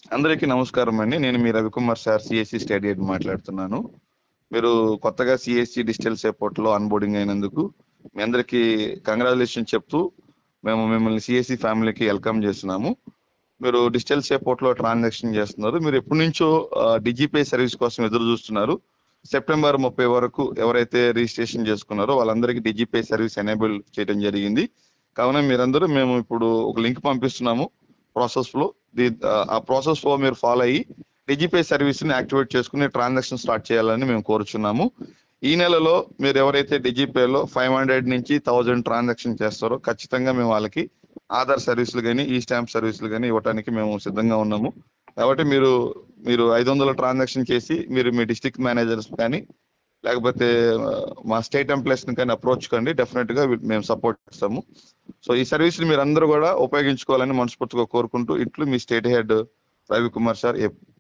అందరికీ నమస్కారం అండి నేను మీ Ravikumar sir CSC state head మాట్లాడుతున్నాను మీరు కొత్తగా సిఎస్సి డిజిటల్ సేపోర్ట్ లో అన్బోర్డింగ్ అయినందుకు మీ అందరికీ కంగ్రాచులేషన్ చెప్తూ మేము మిమ్మల్ని సిఎస్సి ఫ్యామిలీకి వెల్కమ్ చేస్తున్నాము మీరు డిజిటల్ సేపోర్ట్ లో ట్రాన్సాక్షన్ చేస్తున్నారు మీరు ఎప్పటి నుంచో డిజిపే సర్వీస్ కోసం ఎదురు చూస్తున్నారు సెప్టెంబర్ ముప్పై వరకు ఎవరైతే రిజిస్ట్రేషన్ చేసుకున్నారో వాళ్ళందరికీ డిజిపే సర్వీస్ ఎనేబుల్ చేయడం జరిగింది కావున మీరందరూ మేము ఇప్పుడు ఒక లింక్ పంపిస్తున్నాము ప్రాసెస్ ఫ్లో ఆ ప్రాసెస్ ఫ్లో మీరు ఫాలో అయ్యి డిజిపే సర్వీస్ ని యాక్టివేట్ చేసుకుని ట్రాన్సాక్షన్ స్టార్ట్ చేయాలని మేము కోరుచున్నాము ఈ నెలలో మీరు ఎవరైతే డిజిపేలో ఫైవ్ హండ్రెడ్ నుంచి థౌజండ్ ట్రాన్సాక్షన్ చేస్తారో ఖచ్చితంగా మేము వాళ్ళకి ఆధార్ సర్వీసులు కానీ ఈ స్టాంప్ సర్వీసులు కానీ ఇవ్వడానికి మేము సిద్ధంగా ఉన్నాము కాబట్టి మీరు మీరు ఐదు వందల ట్రాన్సాక్షన్ చేసి మీరు మీ డిస్ట్రిక్ట్ మేనేజర్స్ కానీ లేకపోతే మా స్టేట్ ఎంప్లాయీస్ కానీ అప్రోచ్ కండి డెఫినెట్ గా మేము సపోర్ట్ చేస్తాము సో ఈ సర్వీస్ ని మీరు అందరూ కూడా ఉపయోగించుకోవాలని మనస్ఫూర్తిగా కోరుకుంటూ ఇట్లు మీ state head Ravi Kumar sir